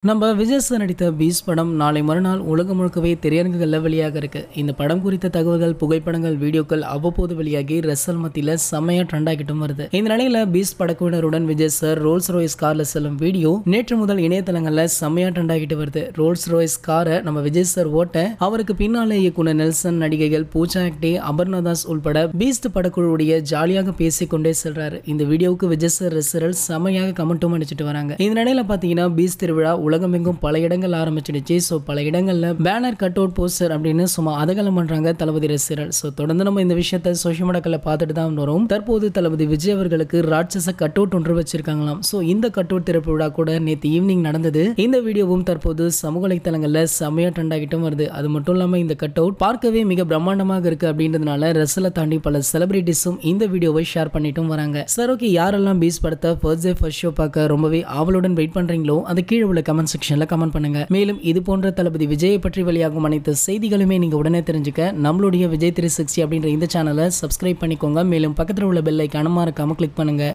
நம்ம விஜய் சார் நடித்த பீஸ் படம் நாளை மறுநாள் உலகம் முழுக்கவே திரையரங்குகளில் வெளியாக இருக்கு இந்த படம் குறித்த தகவல்கள் புகைப்படங்கள் வீடியோக்கள் அவ்வப்போது வெளியாகி ரசல் மத்தியில் செம்மையா ட்ரெண்ட் ஆகிட்டும் வருது இந்த நிலையில பீஸ் படக்குழுவினருடன் விஜய் சார் ரோல்ஸ் ரோய்ஸ் கார்ல செல்லும் வீடியோ நேற்று முதல் இணையதளங்கள்ல செம்மையா ட்ரெண்ட் ஆகிட்டு வருது ரோல்ஸ் ரோய்ஸ் காரை நம்ம விஜய் சார் ஓட்ட அவருக்கு பின்னாலே இயக்குனர் நெல்சன் நடிகைகள் பூஜா ஆக்டே அபர்ணதாஸ் உள்பட பீஸ்ட் படக்குழுவுடைய ஜாலியாக பேசிக்கொண்டே செல்றாரு இந்த வீடியோவுக்கு விஜய் சார் ரசிகர்கள் செம்மையாக கமெண்ட்டும் அடிச்சிட்டு வராங்க இந்த நிலையில பாத்தீங்கன்னா பீஸ் திருவிழா உலகமெங்கும் பல இடங்கள் ஆரம்பிச்சிடுச்சு ஸோ பல இடங்கள்ல பேனர் கட் அவுட் போஸ்டர் அப்படின்னு சும்மா அதகலம் பண்றாங்க தளபதி ரசிகர்கள் ஸோ தொடர்ந்து நம்ம இந்த விஷயத்தை சோஷியல் மீடியாக்களில் பார்த்துட்டு தான் வரோம் தற்போது தளபதி விஜய் அவர்களுக்கு ராட்சச கட் அவுட் ஒன்று வச்சிருக்காங்களாம் ஸோ இந்த கட் அவுட் திறப்பு விழா கூட நேற்று ஈவினிங் நடந்தது இந்த வீடியோவும் தற்போது சமூக வலைத்தளங்கள்ல செம்மையா ட்ரெண்ட் ஆகிட்டும் வருது அது மட்டும் இல்லாம இந்த கட் அவுட் பார்க்கவே மிக பிரம்மாண்டமாக இருக்கு அப்படின்றதுனால ரசலை தாண்டி பல செலிபிரிட்டிஸும் இந்த வீடியோவை ஷேர் பண்ணிட்டும் வராங்க சார் ஓகே யாரெல்லாம் பீஸ் படத்தை ஃபர்ஸ்ட் டே ஃபர்ஸ்ட் ஷோ பார்க்க ரொம்பவே ஆவலுடன் வெயிட் பண்றீங்களோ அது கீழே உள்ள கமெண்ட் செக்ஷன்ல கமெண்ட் பண்ணுங்க மேலும் இது போன்ற தளபதி விஜயை பற்றி வெளியாகும் அனைத்து செய்திகளுமே நீங்க உடனே தெரிஞ்சுக்க நம்மளுடைய விஜய் த்ரீ சிக்ஸ்டி அப்படின்ற இந்த சேனலை சப்ஸ்கிரைப் பண்ணிக்கோங்க மேலும் பக்கத்தில் உள்ள பெல் ஐக்கான மறக்காம கிளிக் பண்ணுங்க